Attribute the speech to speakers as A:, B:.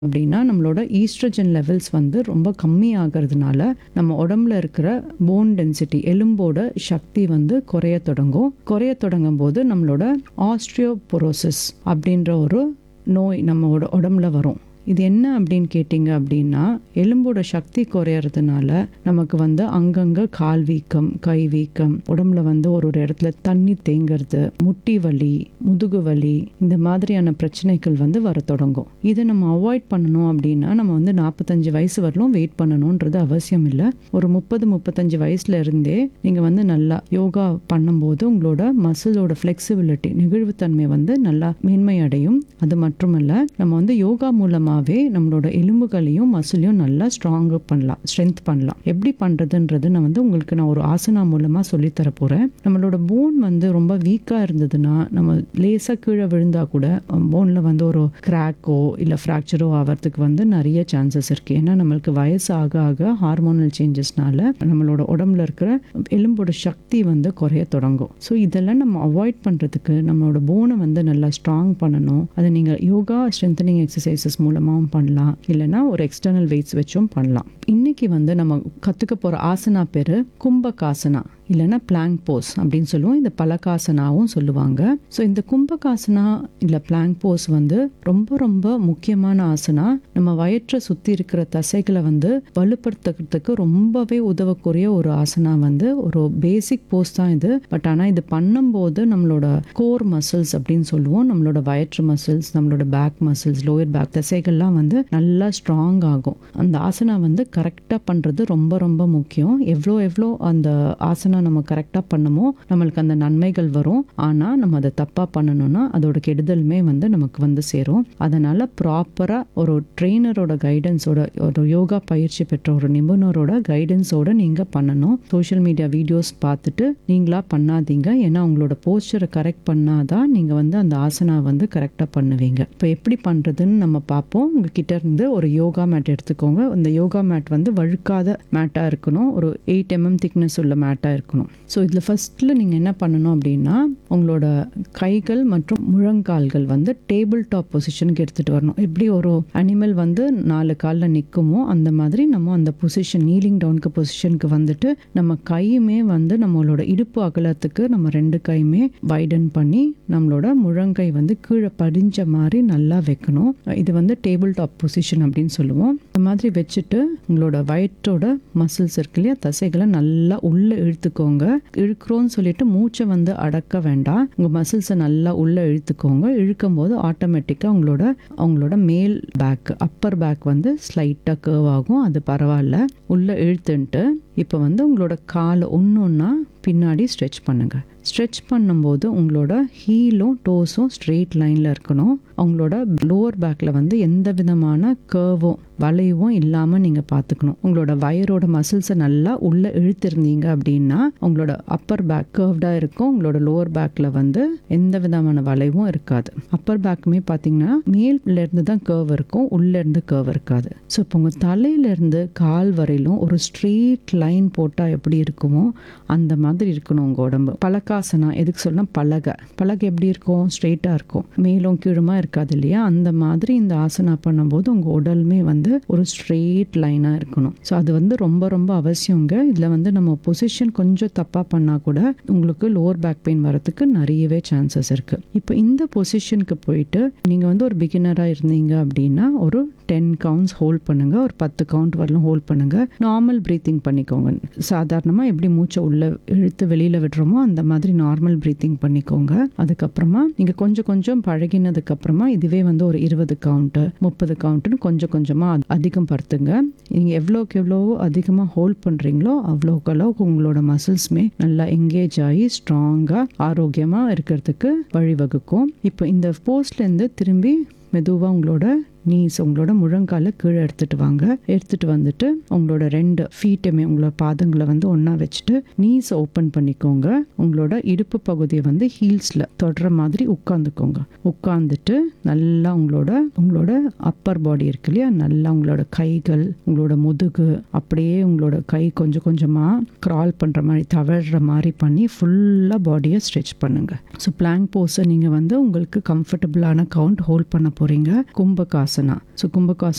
A: அப்படின்னா நம்மளோட oestrogen levels வந்து ரொம்ப கம்மி ஆகிறதுனால நம்ம உடம்புல இருக்கிற போன் டென்சிட்டி எலும்போட சக்தி வந்து குறைய தொடங்கும் குறைய தொடங்கும் போது நம்மளோட ஆஸ்ட்ரியோபொரோசிஸ் அப்படின்ற ஒரு நோய் நம்மளோட உடம்புல வரும் இது என்ன அப்படின்னு கேட்டிங்க அப்படின்னா எலும்போட சக்தி குறையறதுனால நமக்கு வந்து அங்கங்கே கால் வீக்கம் கை வீக்கம் உடம்புல வந்து ஒரு ஒரு இடத்துல தண்ணி தேங்கிறது முட்டி வலி முதுகு வலி இந்த மாதிரியான பிரச்சனைகள் வந்து வர தொடங்கும் இதை நம்ம அவாய்ட் பண்ணணும் அப்படின்னா நம்ம வந்து நாற்பத்தஞ்சு வயசு வரலும் வெயிட் பண்ணணுன்றது அவசியம் இல்லை ஒரு முப்பது முப்பத்தஞ்சு வயசுல இருந்தே நீங்கள் வந்து நல்லா யோகா பண்ணும்போது உங்களோட மசிலோட ஃப்ளெக்சிபிலிட்டி நெகிழ்வுத்தன்மை வந்து நல்லா மேன்மை அடையும் அது மட்டுமல்ல நம்ம வந்து யோகா மூலமாகவே நம்மளோட எலும்புகளையும் மசிலையும் நல்லா ஸ்ட்ராங் பண்ணலாம் ஸ்ட்ரென்த் பண்ணலாம் எப்படி பண்ணுறதுன்றது நான் வந்து உங்களுக்கு நான் ஒரு ஆசனா மூலமாக சொல்லித்தர போகிறேன் நம்மளோட போன் வந்து ரொம்ப வீக்காக இருந்ததுன்னா நம்ம லேசாக கீழே விழுந்தா கூட போனில் வந்து ஒரு கிராக்கோ இல்லை ஃப்ராக்சரோ ஆகிறதுக்கு வந்து நிறைய சான்சஸ் இருக்குது ஏன்னா நம்மளுக்கு வயசு ஆக ஆக ஹார்மோனல் சேஞ்சஸ்னால நம்மளோட உடம்புல இருக்கிற எலும்போட சக்தி வந்து குறைய தொடங்கும் ஸோ இதெல்லாம் நம்ம அவாய்ட் பண்ணுறதுக்கு நம்மளோட போனை வந்து நல்லா ஸ்ட்ராங் பண்ணணும் அதை நீங்கள் யோகா ஸ்ட்ரென்தனிங் எக்ஸசைசஸ் மூலமாகவும் பண்ணலாம் இல்லைன்னா ஒரு எக்ஸ்டர்னல் வெயிட்ஸ் வச்சும் பண்ணலாம் இன்னைக்கு வந்து நம்ம கற்றுக்க போகிற ஆசனா பேர் கும்பகாசனா இல்லைன்னா பிளாங்க் போஸ் அப்படின்னு சொல்லுவோம் இந்த பலகாசனாவும் சொல்லுவாங்க ஸோ இந்த கும்பகாசனா இல்லை பிளாங்க் போஸ் வந்து ரொம்ப ரொம்ப முக்கியமான ஆசனா நம்ம வயிற்றை சுற்றி இருக்கிற தசைகளை வந்து வலுப்படுத்துறதுக்கு ரொம்பவே உதவக்கூடிய ஒரு ஆசனா வந்து ஒரு பேசிக் போஸ் தான் இது பட் ஆனால் இது பண்ணும்போது நம்மளோட கோர் மசில்ஸ் அப்படின்னு சொல்லுவோம் நம்மளோட வயிற்று மசில்ஸ் நம்மளோட பேக் மசில்ஸ் லோயர் பேக் தசைகள்லாம் வந்து நல்லா ஸ்ட்ராங் ஆகும் அந்த ஆசனா வந்து கரெக்டாக பண்ணுறது ரொம்ப ரொம்ப முக்கியம் எவ்வளோ எவ்வளோ அந்த ஆசனா நம்ம கரெக்டாக பண்ணுமோ நம்மளுக்கு அந்த நன்மைகள் வரும் ஆனால் நம்ம அதை தப்பாக பண்ணணும்னா அதோட கெடுதலுமே வந்து நமக்கு வந்து சேரும் அதனால் ப்ராப்பராக ஒரு ட்ரெயினரோட கைடன்ஸோட ஒரு யோகா பயிற்சி பெற்ற ஒரு நிபுணரோட கைடன்ஸோட நீங்கள் பண்ணணும் சோஷியல் மீடியா வீடியோஸ் பார்த்துட்டு நீங்களா பண்ணாதீங்க ஏன்னா உங்களோட போஸ்டரை கரெக்ட் பண்ணாதான் நீங்கள் வந்து அந்த ஆசனா வந்து கரெக்டாக பண்ணுவீங்க இப்போ எப்படி பண்ணுறதுன்னு நம்ம பார்ப்போம் உங்ககிட்ட இருந்து ஒரு யோகா மேட் எடுத்துக்கோங்க இந்த யோகா மேட் வந்து வழுக்காத மேட்டாக இருக்கணும் ஒரு எயிட் எம்எம் திக்னஸ் உள்ள மேட்டாக இருக்கணும் ஸோ இதில் ஃபஸ்ட்டில் நீங்கள் என்ன பண்ணணும் அப்படின்னா உங்களோட கைகள் மற்றும் முழங்கால்கள் வந்து டேபிள் டாப் பொசிஷனுக்கு எடுத்துகிட்டு வரணும் எப்படி ஒரு அனிமல் வந்து நாலு காலில் நிற்குமோ அந்த மாதிரி நம்ம அந்த பொசிஷன் நீலிங் டவுனுக்கு பொசிஷனுக்கு வந்துட்டு நம்ம கையுமே வந்து நம்மளோட இடுப்பு அகலத்துக்கு நம்ம ரெண்டு கையுமே வைடன் பண்ணி நம்மளோட முழங்கை வந்து கீழே படிஞ்ச மாதிரி நல்லா வைக்கணும் இது வந்து டேபிள் டாப் பொசிஷன் அப்படின்னு சொல்லுவோம் இந்த மாதிரி வச்சுட்டு உங்களோட வயிற்றோட மசில்ஸ் இருக்கு இல்லையா தசைகளை நல்லா உள்ள இழுத்துக்கோங்க இழுக்கிறோன்னு சொல்லிட்டு மூச்சை வந்து அடக்க வேண்டாம் உங்க மசில்ஸை நல்லா உள்ள இழுத்துக்கோங்க இழுக்கும் போது ஆட்டோமேட்டிக்காக உங்களோட அவங்களோட மேல் பேக் அப்பர் பேக் வந்து ஸ்லைட்டாக கர்வ் ஆகும் அது பரவாயில்ல உள்ள இழுத்துன்ட்டு இப்போ வந்து உங்களோட காலை ஒன்று ஒன்றா பின்னாடி ஸ்ட்ரெச் பண்ணுங்க ஸ்ட்ரெச் பண்ணும்போது உங்களோட ஹீலும் டோஸும் ஸ்ட்ரெயிட் லைனில் இருக்கணும் உங்களோட லோவர் பேக்கில் வந்து எந்த விதமான கர்வும் வளைவும் இல்லாமல் நீங்கள் பார்த்துக்கணும் உங்களோட வயரோட மசில்ஸை நல்லா உள்ளே இழுத்திருந்தீங்க அப்படின்னா உங்களோட அப்பர் பேக் கர்வ்டாக இருக்கும் உங்களோட லோவர் பேக்கில் வந்து எந்த விதமான வளைவும் இருக்காது அப்பர் பேக்குமே பார்த்தீங்கன்னா மேல்லேருந்து தான் கர்வ் இருக்கும் உள்ளேருந்து கர்வ் இருக்காது ஸோ இப்போ உங்கள் தலையிலேருந்து கால் வரையிலும் ஒரு ஸ்ட்ரெயிட் லைன் போட்டால் எப்படி இருக்குமோ அந்த மாதிரி இருக்கணும் உங்கள் உடம்பு பலகாசனா எதுக்கு சொன்னால் பலகை பலகை எப்படி இருக்கும் ஸ்ட்ரெயிட்டாக இருக்கும் மேலும் கீழுமா இருக்காது இல்லையா அந்த மாதிரி இந்த ஆசனா பண்ணும்போது உங்கள் உடலுமே வந்து ஒரு ஸ்ட்ரெயிட் லைனாக இருக்கணும் ஸோ அது வந்து ரொம்ப ரொம்ப அவசியங்க இதில் வந்து நம்ம பொசிஷன் கொஞ்சம் தப்பாக பண்ணால் கூட உங்களுக்கு லோவர் பேக் பெயின் வரதுக்கு நிறையவே சான்சஸ் இருக்குது இப்போ இந்த பொசிஷனுக்கு போயிட்டு நீங்கள் வந்து ஒரு பிகினராக இருந்தீங்க அப்படின்னா ஒரு டென் கவுண்ட்ஸ் ஹோல்ட் பண்ணுங்க ஒரு பத்து கவுண்ட் வரலும் ஹோல்ட் பண்ணுங்க நார்மல் ப்ரீத்திங் பண்ணிக்கோங்க சாதாரணமாக எப்படி மூச்சை உள்ள இழுத்து வெளியில் விடுறோமோ அந்த மாதிரி நார்மல் ப்ரீத்திங் பண்ணிக்கோங்க அதுக்கப்புறமா நீங்கள் கொஞ்சம் கொஞ்சம் பழகினதுக்கு அப்புறமா இதுவே வந்து ஒரு இருபது கவுண்ட்டு முப்பது கவுண்ட்டுன்னு கொஞ்சம் கொஞ்சமாக அதிகம் படுத்துங்க நீங்கள் எவ்வளோக்கு எவ்வளோ அதிகமாக ஹோல்ட் பண்ணுறீங்களோ அவ்வளோக்கு அளவுக்கு உங்களோட மசில்ஸ்மே நல்லா எங்கேஜ் ஆகி ஸ்ட்ராங்காக ஆரோக்கியமாக இருக்கிறதுக்கு வழிவகுக்கும் இப்போ இந்த போஸ்ட்லேருந்து திரும்பி மெதுவாக உங்களோட நீஸ் உங்களோட முழங்கால கீழே எடுத்துட்டு வாங்க எடுத்துட்டு வந்துட்டு உங்களோட ரெண்டு ஃபீட்டுமே உங்களோட பாதங்களை வந்து ஒன்றா வச்சுட்டு நீஸ் ஓப்பன் பண்ணிக்கோங்க உங்களோட இடுப்பு பகுதியை வந்து ஹீல்ஸில் தொடுற மாதிரி உட்காந்துக்கோங்க உட்காந்துட்டு நல்லா உங்களோட உங்களோட அப்பர் பாடி இருக்கு இல்லையா நல்லா உங்களோட கைகள் உங்களோட முதுகு அப்படியே உங்களோட கை கொஞ்சம் கொஞ்சமாக க்ரால் பண்ணுற மாதிரி தவழ்கிற மாதிரி பண்ணி ஃபுல்லாக பாடியை ஸ்ட்ரெச் பண்ணுங்க ஸோ பிளாங்க் போஸை நீங்கள் வந்து உங்களுக்கு கம்ஃபர்டபுளான கவுண்ட் ஹோல்ட் பண்ண போகிறீங்க கும்பகாசனா ஸோ கும்பகாசனா